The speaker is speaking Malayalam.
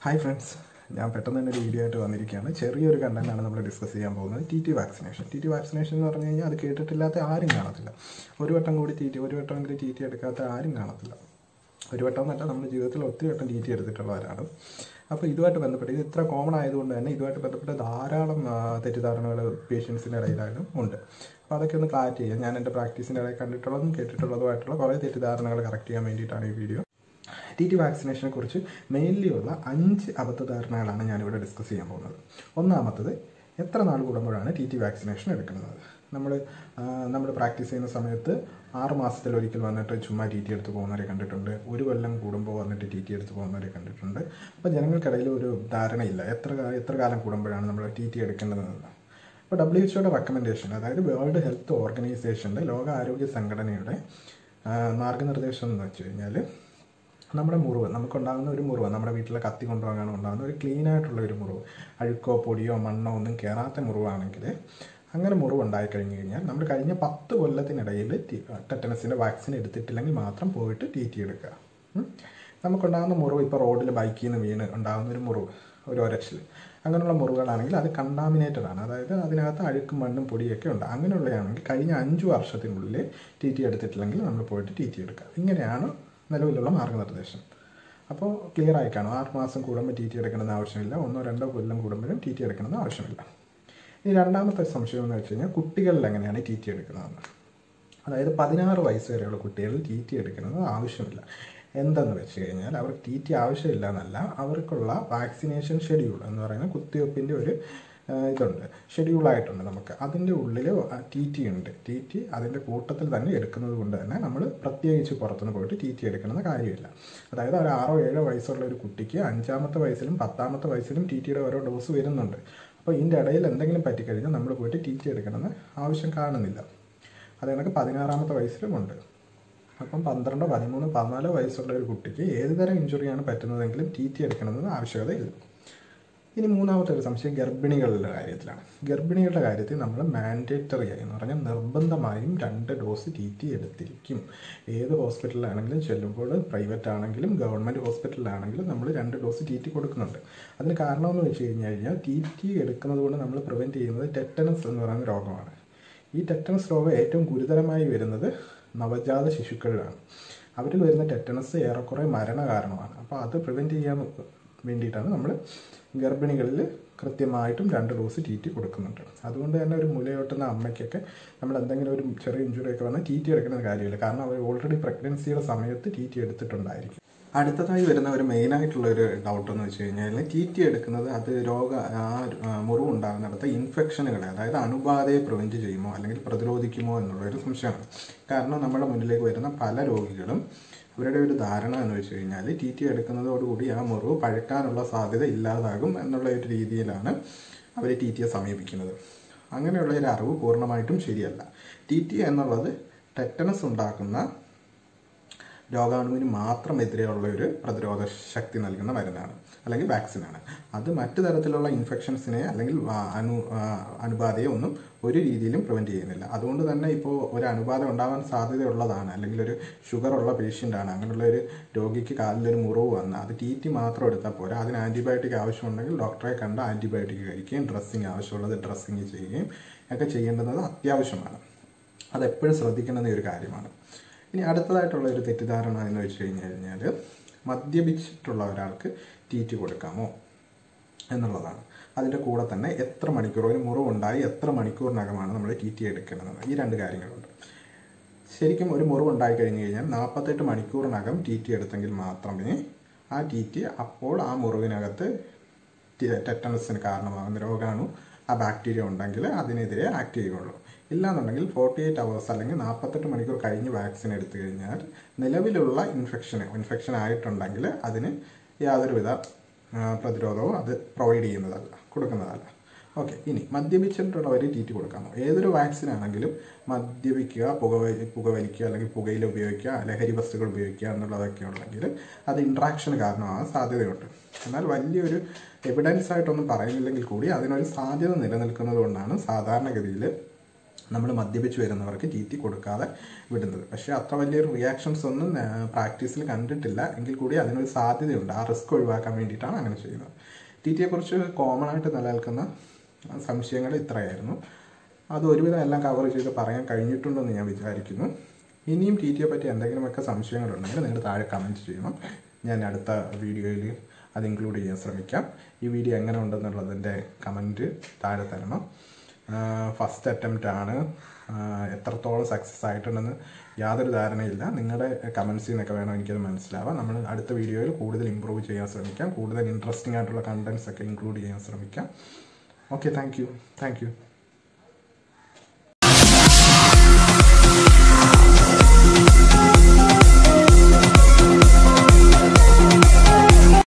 ഹായ് ഫ്രണ്ട്സ് ഞാൻ പെട്ടെന്ന് തന്നെ ഒരു വീഡിയോ ആയിട്ട് വന്നിരിക്കുകയാണ് ചെറിയൊരു കണ്ടന്റാണ് നമ്മൾ ഡിസ്കസ് ചെയ്യാൻ പോകുന്നത് T T vaccination T T vaccination എന്ന് പറഞ്ഞു കഴിഞ്ഞാൽ അത് കേട്ടിട്ടില്ലാത്ത ആരും കാണത്തില്ല ഒരു വട്ടം കൂടി ടി ടി ഒരു വട്ടമെങ്കിലും ടി ടി എടുക്കാത്ത ആരും കാണത്തില്ല ഒരു വട്ടം എന്നല്ല നമ്മുടെ ജീവിതത്തിൽ ഒത്തിരി വട്ടം ടി ടി എടുത്തിട്ടുള്ളവരാണ് അപ്പോൾ ഇതുമായിട്ട് ബന്ധപ്പെട്ട് ഇത് ഇത്ര കോമൺ ആയതുകൊണ്ട് തന്നെ ഇതുമായിട്ട് ബന്ധപ്പെട്ട് ധാരാളം ആ, തെറ്റിദ്ധാരണകൾ പേഷ്യൻസിൻ്റെ ഇടയിലായാലും ഉണ്ട് അപ്പോൾ അതൊക്കെ ഒന്ന് ക്ലാരിറ്റി ചെയ്യാം ഞാൻ എൻ്റെ പ്രാക്ടീസിൻ്റെ ഇടയിൽ കണ്ടിട്ടുള്ളതും കേട്ടിട്ടുള്ളതുമായിട്ടുള്ള കുറേ തെറ്റിദ്ധാരണകൾ കറക്റ്റ് ചെയ്യാൻ വേണ്ടിയിട്ടാണ് ഈ വീഡിയോ ടി ടി വാക്സിനേഷനെ കുറിച്ച് മെയിൻലി ഉള്ള അഞ്ച് അബദ്ധധാരണകളാണ് ഞാനിവിടെ ഡിസ്കസ് ചെയ്യാൻ പോകുന്നത് ഒന്നാമത്തത് എത്ര നാൾ കൂടുമ്പോഴാണ് ടി ടി വാക്സിനേഷൻ എടുക്കുന്നത് നമ്മൾ നമ്മൾ പ്രാക്ടീസ് ചെയ്യുന്ന സമയത്ത് ആറ് മാസത്തിൽ ഒരിക്കൽ വന്നിട്ട് ചുമ്മാ ടി ടി എടുത്ത് പോകുന്നവരെ കണ്ടിട്ടുണ്ട് ഒരു കൊല്ലം കൂടുമ്പോൾ വന്നിട്ട് ടി ടി എടുത്ത് പോകുന്നവരെ കണ്ടിട്ടുണ്ട് അപ്പോൾ ജനങ്ങൾക്കിടയിൽ ഒരു ധാരണയില്ല എത്ര കാ- എത്ര കാലം കൂടുമ്പോഴാണ് നമ്മൾ ടി ടി എടുക്കേണ്ടതെന്ന് ഇപ്പോൾ ഡബ്ല്യു എച്ച്ഒയുടെ റെക്കമെൻഡേഷൻ അതായത് വേൾഡ് ഹെൽത്ത് ഓർഗനൈസേഷൻ്റെ ലോക ആരോഗ്യ സംഘടനയുടെ ആ, മാർഗനിർദ്ദേശം എന്ന് വെച്ച് കഴിഞ്ഞാൽ നമ്മുടെ മുറിവ് നമുക്കുണ്ടാകുന്ന ഒരു മുറിവ് നമ്മുടെ വീട്ടിലെ കത്തി കൊണ്ടുപോകാൻ ഉണ്ടാകുന്ന ഒരു ക്ലീൻ ആയിട്ടുള്ള ഒരു മുറിവ് അഴുക്കോ പൊടിയോ മണ്ണോ ഒന്നും കയറാത്ത മുറിവാണെങ്കിൽ അങ്ങനെ മുറിവ് ഉണ്ടായി കഴിഞ്ഞു കഴിഞ്ഞാൽ നമ്മൾ കഴിഞ്ഞ പത്ത് കൊല്ലത്തിനിടയിൽ ടെറ്റനസിൻ്റെ വാക്സിൻ എടുത്തിട്ടില്ലെങ്കിൽ മാത്രം പോയിട്ട് ടി ടി എടുക്കുക ഉം. നമുക്കുണ്ടാകുന്ന മുറിവ് ഇപ്പോൾ റോഡിൽ ബൈക്കിൽ നിന്ന് വീണ് ഉണ്ടാകുന്ന ഒരു മുറിവ് ഒരു ഒരച്ചിൽ അങ്ങനെയുള്ള മുറിവുകളാണെങ്കിൽ അത് കണ്ടാമിനേറ്റഡ് ആണ് അതായത് അതിനകത്ത് അഴുക്കും മണ്ണും പൊടിയൊക്കെ ഉണ്ട് അങ്ങനെയുള്ളതാണെങ്കിൽ കഴിഞ്ഞ അഞ്ച് വർഷത്തിനുള്ളിൽ ടി ടി എടുത്തിട്ടില്ലെങ്കിൽ നമ്മൾ പോയിട്ട് ടി ടി എടുക്കുക ഇങ്ങനെയാണ് നിലവിലുള്ള മാർഗ്ഗനിർദ്ദേശം അപ്പോൾ ക്ലിയർ ആയി കാണും ആറ് മാസം കൂടുമ്പോൾ ടി ടി എടുക്കണമെന്ന് ആവശ്യമില്ല ഒന്നോ രണ്ടോ കൊല്ലം കൂടുമ്പോഴും ടി ടി എടുക്കണമെന്ന് ആവശ്യമില്ല ഇനി രണ്ടാമത്തെ സംശയം എന്ന് വെച്ച് കഴിഞ്ഞാൽ കുട്ടികളിൽ എങ്ങനെയാണ് ടി ടി എടുക്കുന്നതെന്ന് അതായത് പതിനാറ് വയസ്സ് വരെയുള്ള കുട്ടികളിൽ ടി ടി എടുക്കുന്നത് ആവശ്യമില്ല എന്തെന്ന് വെച്ച് കഴിഞ്ഞാൽ അവർക്ക് ടി ടി ആവശ്യമില്ല എന്നല്ല അവർക്കുള്ള വാക്സിനേഷൻ ഷെഡ്യൂൾ എന്ന് പറയുന്ന കുത്തിവെപ്പിൻ്റെ ഒരു ആ, ഇതുണ്ട് ഷെഡ്യൂളായിട്ടുണ്ട് നമുക്ക് അതിൻ്റെ ഉള്ളിൽ ടി ടി ഉണ്ട് ടി ടി അതിൻ്റെ കൂട്ടത്തിൽ തന്നെ എടുക്കുന്നത് കൊണ്ട് തന്നെ നമ്മൾ പ്രത്യേകിച്ച് പുറത്തുനിന്ന് പോയിട്ട് ടി ടി എടുക്കണമെന്ന് കാര്യമില്ല അതായത് ഒരു ആറോ ഏഴോ വയസ്സുള്ള ഒരു കുട്ടിക്ക് അഞ്ചാമത്തെ വയസ്സിലും പത്താമത്തെ വയസ്സിലും ടി ടിയുടെ ഓരോ ഡോസ് വരുന്നുണ്ട് അപ്പോൾ ഇതിൻ്റെ ഇടയിൽ എന്തെങ്കിലും പറ്റിക്കഴിഞ്ഞാൽ നമ്മൾ പോയിട്ട് ടി ടി എടുക്കണമെന്ന് ആവശ്യം കാണുന്നില്ല അത് കണക്ക് പതിനാറാമത്തെ വയസ്സിലുമുണ്ട് അപ്പം പന്ത്രണ്ടോ പതിമൂന്നോ പതിനാലോ വയസ്സുള്ള ഒരു കുട്ടിക്ക് ഏത് തരം ഇഞ്ചുറിയാണ് പറ്റുന്നതെങ്കിലും ടി ടി എടുക്കണമെന്ന് ആവശ്യകതയില്ല ഇനി മൂന്നാമത്തെ ഒരു സംശയം ഗർഭിണികളുടെ കാര്യത്തിലാണ് ഗർഭിണികളുടെ കാര്യത്തിൽ നമ്മൾ മാൻഡേറ്ററി ആയി എന്ന് പറഞ്ഞാൽ നിർബന്ധമായും രണ്ട് ഡോസ് ടി ടി എടുത്തിരിക്കും ഏത് ഹോസ്പിറ്റലിലാണെങ്കിലും ചെല്ലുമ്പോൾ പ്രൈവറ്റ് ആണെങ്കിലും ഗവൺമെൻറ് ഹോസ്പിറ്റലിലാണെങ്കിലും നമ്മൾ രണ്ട് ഡോസ് ടി ടി കൊടുക്കുന്നുണ്ട് അതിന് കാരണമെന്ന് വെച്ച് കഴിഞ്ഞ് കഴിഞ്ഞാൽ ടി ടി എടുക്കുന്നത് കൊണ്ട് നമ്മൾ പ്രിവെൻറ്റ് ചെയ്യുന്നത് ടെറ്റനസ് എന്ന് പറയുന്ന രോഗമാണ് ഈ ടെറ്റനസ് രോഗം ഏറ്റവും ഗുരുതരമായി വരുന്നത് നവജാത ശിശുക്കളിലാണ് അവരിൽ വരുന്ന ടെറ്റനസ് ഏറെക്കുറെ മരണ കാരണമാണ് അപ്പോൾ അത് പ്രിവെൻറ്റ് ചെയ്യാൻ വേണ്ടിയിട്ടാണ് നമ്മൾ ഗർഭിണികളിൽ കൃത്യമായിട്ടും രണ്ട് ഡോസ് ടി ടി കൊടുക്കുന്നുണ്ട് അതുകൊണ്ട് തന്നെ ഒരു മുലയോട്ടുന്ന അമ്മയ്ക്കൊക്കെ നമ്മൾ എന്തെങ്കിലും ഒരു ചെറിയ ഇഞ്ചുറി ഒക്കെ വന്നാൽ ടി ടി എടുക്കുന്ന കാര്യമില്ല കാരണം അവർ ഓൾറെഡി പ്രഗ്നൻസിയുടെ സമയത്ത് ടി ടി എടുത്തിട്ടുണ്ടായിരിക്കും അടുത്തതായി വരുന്ന ഒരു മെയിനായിട്ടുള്ള ഒരു ഡൗട്ട് എന്ന് വെച്ച് കഴിഞ്ഞാൽ ടി ടി എടുക്കുന്നത് അത് രോഗ ആ ആ, മുറിവ് ഉണ്ടാകുന്നിടത്ത് ഇൻഫെക്ഷനുകളെ അതായത് അണുബാധയെ പ്രിവെൻറ്റ് ചെയ്യുമോ അല്ലെങ്കിൽ പ്രതിരോധിക്കുമോ എന്നുള്ള ഒരു സംശയമാണ് കാരണം നമ്മുടെ മുന്നിലേക്ക് വരുന്ന പല രോഗികളും അവരുടെ ഒരു ധാരണ എന്ന് വെച്ച് കഴിഞ്ഞാൽ ടി ടി എടുക്കുന്നതോടുകൂടി ആ മുറിവ് പഴുക്കാനുള്ള സാധ്യത ഇല്ലാതാകും എന്നുള്ള ഒരു രീതിയിലാണ് അവർ ടി ടിയെ സമീപിക്കുന്നത് അങ്ങനെയുള്ള ഒരു അറിവ് പൂർണ്ണമായിട്ടും ശരിയല്ല ടി ടി എന്നുള്ളത് ടെറ്റനസ് ഉണ്ടാക്കുന്ന രോഗാണുവിന് മാത്രം എതിരെയുള്ള ഒരു പ്രതിരോധ ശക്തി നൽകുന്ന മരുന്നാണ് അല്ലെങ്കിൽ വാക്സിനാണ് അത് മറ്റു തരത്തിലുള്ള ഇൻഫെക്ഷൻസിനെ അല്ലെങ്കിൽ ആ, അണു ആ, അണുബാധയെ ഒന്നും ഒരു രീതിയിലും പ്രിവെൻറ്റ് ചെയ്യുന്നില്ല അതുകൊണ്ട് തന്നെ ഇപ്പോൾ ഒരു അണുബാധ ഉണ്ടാവാൻ സാധ്യതയുള്ളതാണ് അല്ലെങ്കിൽ ഒരു ഷുഗർ ഉള്ള പേഷ്യൻ്റ് ആണ് അങ്ങനെയുള്ള ഒരു രോഗിക്ക് കാലിലൊരു മുറിവ് വന്ന് അത് ടി ടി മാത്രം എടുത്താൽ പോരാ അതിന് ആൻറ്റിബയോട്ടിക് ആവശ്യമുണ്ടെങ്കിൽ ഡോക്ടറെ കണ്ട് ആൻറ്റിബയോട്ടിക് കഴിക്കുകയും ഡ്രസ്സിങ് ആവശ്യമുള്ളത് ഡ്രസ്സിങ് ചെയ്യുകയും ഒക്കെ ചെയ്യേണ്ടുന്നത് അത്യാവശ്യമാണ് അതെപ്പോഴും ശ്രദ്ധിക്കേണ്ടുന്ന ഒരു കാര്യമാണ് ഇനി അടുത്തതായിട്ടുള്ള ഒരു തെറ്റിദ്ധാരണ എന്ന് വെച്ച് കഴിഞ്ഞ് കഴിഞ്ഞാൽ മദ്യപിച്ചിട്ടുള്ള ഒരാൾക്ക് ടി ടി കൊടുക്കാമോ എന്നുള്ളതാണ് അതിൻ്റെ കൂടെ തന്നെ എത്ര മണിക്കൂർ ഒരു മുറിവുണ്ടായി എത്ര മണിക്കൂറിനകമാണ് നമ്മൾ ടി ടി എടുക്കേണ്ടത് ഈ രണ്ട് കാര്യങ്ങളുണ്ട് ശരിക്കും ഒരു മുറിവ് ഉണ്ടായി കഴിഞ്ഞ് കഴിഞ്ഞാൽ നാൽപ്പത്തെട്ട് മണിക്കൂറിനകം ടി ടി എടുത്തെങ്കിൽ മാത്രമേ ആ ടി ടി അപ്പോൾ ആ മുറിവിനകത്ത് ടി- ടെറ്റനസിന് കാരണമാകുന്ന രോഗാണു ആ ബാക്ടീരിയ ഉണ്ടെങ്കിൽ അതിനെതിരെ ആക്ട് ചെയ്യുകയുള്ളൂ ഇല്ലാന്നുണ്ടെങ്കിൽ ഫോർട്ടി എയ്റ്റ് അവേഴ്സ് അല്ലെങ്കിൽ നാൽപ്പത്തെട്ട് മണിക്കൂർ കഴിഞ്ഞ് വാക്സിൻ എടുത്തു കഴിഞ്ഞാൽ നിലവിലുള്ള ഇൻഫെക്ഷന് ഇൻഫെക്ഷൻ ആയിട്ടുണ്ടെങ്കിൽ അതിന് യാതൊരുവിധ ആ, പ്രതിരോധവും അത് പ്രൊവൈഡ് ചെയ്യുന്നതല്ല കൊടുക്കുന്നതല്ല ഓക്കെ ഇനി മദ്യപിച്ചിട്ടുള്ളവർ ടി ടി കൊടുക്കാമോ ഏതൊരു വാക്സിൻ ആണെങ്കിലും മദ്യപിക്കുക പുകവലി പുകവലിക്കുക അല്ലെങ്കിൽ പുകയില ഉപയോഗിക്കുക ലഹരി വസ്തുക്കൾ ഉപയോഗിക്കുക എന്നുള്ളതൊക്കെ ഉണ്ടെങ്കിൽ അത് ഇൻട്രാക്ഷന് കാരണമാകാൻ സാധ്യതയുണ്ട് എന്നാൽ വലിയൊരു എവിഡൻസ് ആയിട്ടൊന്നും പറയുന്നില്ലെങ്കിൽ കൂടി അതിനൊരു സാധ്യത നിലനിൽക്കുന്നത് കൊണ്ടാണ് സാധാരണഗതിയിൽ നമ്മൾ മദ്യപിച്ച് വരുന്നവർക്ക് ടി ടി കൊടുക്കാതെ വിടുന്നത് പക്ഷേ അത്ര വലിയൊരു റിയാക്ഷൻസ് ഒന്നും പ്രാക്ടീസിൽ കണ്ടിട്ടില്ല എങ്കിൽ കൂടി അതിനൊരു സാധ്യതയുണ്ട് ആ റിസ്ക് ഒഴിവാക്കാൻ വേണ്ടിയിട്ടാണ് അങ്ങനെ ചെയ്യുന്നത് ടി ടിയെക്കുറിച്ച് കോമൺ ആയിട്ട് നിലനിൽക്കുന്ന സംശയങ്ങൾ ഇത്രയായിരുന്നു അത് ഒരുവിധം എല്ലാം കവർ ചെയ്ത് പറയാൻ കഴിഞ്ഞിട്ടുണ്ടെന്ന് ഞാൻ വിചാരിക്കുന്നു ഇനിയും ടി ടിയെ പറ്റി എന്തെങ്കിലുമൊക്കെ സംശയങ്ങളുണ്ടെങ്കിൽ നിങ്ങൾ താഴെ കമൻറ്റ് ചെയ്യണം ഞാൻ അടുത്ത വീഡിയോയിൽ അത് ഇൻക്ലൂഡ് ചെയ്യാൻ ശ്രമിക്കാം ഈ വീഡിയോ എങ്ങനെ ഉണ്ടെന്നുള്ളതിൻ്റെ കമൻറ്റ് താഴെ തരണം ഫസ്റ്റ് അറ്റംപ്റ്റ് ആണ് ആഹ് എത്രത്തോളം സക്സസ് ആയിട്ടുണ്ടെന്ന് യാതൊരു ധാരണയില്ല നിങ്ങളുടെ കമൻസിൽ നിന്നൊക്കെ വേണം എനിക്കത് മനസ്സിലാവാം നമ്മൾ അടുത്ത വീഡിയോയിൽ കൂടുതൽ ഇമ്പ്രൂവ് ചെയ്യാൻ ശ്രമിക്കാം കൂടുതൽ ഇൻട്രസ്റ്റിംഗ് ആയിട്ടുള്ള കണ്ടൻസ് ഒക്കെ ഇൻക്ലൂഡ് ചെയ്യാൻ ശ്രമിക്കാം okay thank you thank U